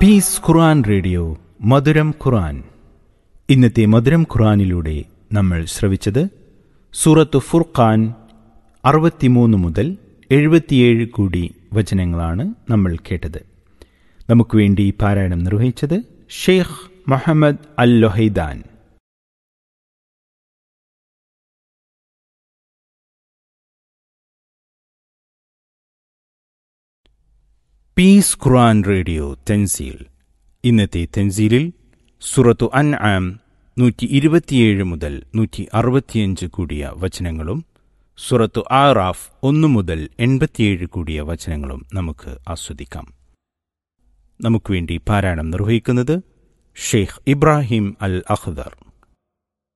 piece Quran radio മധുരം ഖുർആൻ ഇന്നത്തെ മധുരം ഖുർആനിലൂടെ നമ്മൾ ശ്രവിച്ചത് സൂറത്ത് ഫുർഖാൻ അറുപത്തിമൂന്ന് മുതൽ എഴുപത്തിയേഴ് കൂടി വചനങ്ങളാണ് നമ്മൾ കേട്ടത് നമുക്ക് വേണ്ടി പാരായണം നിർവഹിച്ചത് Sheikh Muhammad al Luhaidan peace Quran radio തെൻസീൽ ഇന്നത്തെ തെൻസീലിൽ സുറത്തു അൻ ആം നൂറ്റി ഇരുപത്തിയേഴ് മുതൽ നൂറ്റി അറുപത്തിയഞ്ച് കൂടിയ വചനങ്ങളും സുറത്തു ആറാഫ് ഒന്നു മുതൽ എൺപത്തിയേഴ് കൂടിയ വചനങ്ങളും നമുക്ക് ആസ്വദിക്കാം നമുക്ക് വേണ്ടി പാരായണം നിർവഹിക്കുന്നത് ഷെയ്ഖ് ഇബ്രാഹിം അൽ അഖ്ദർ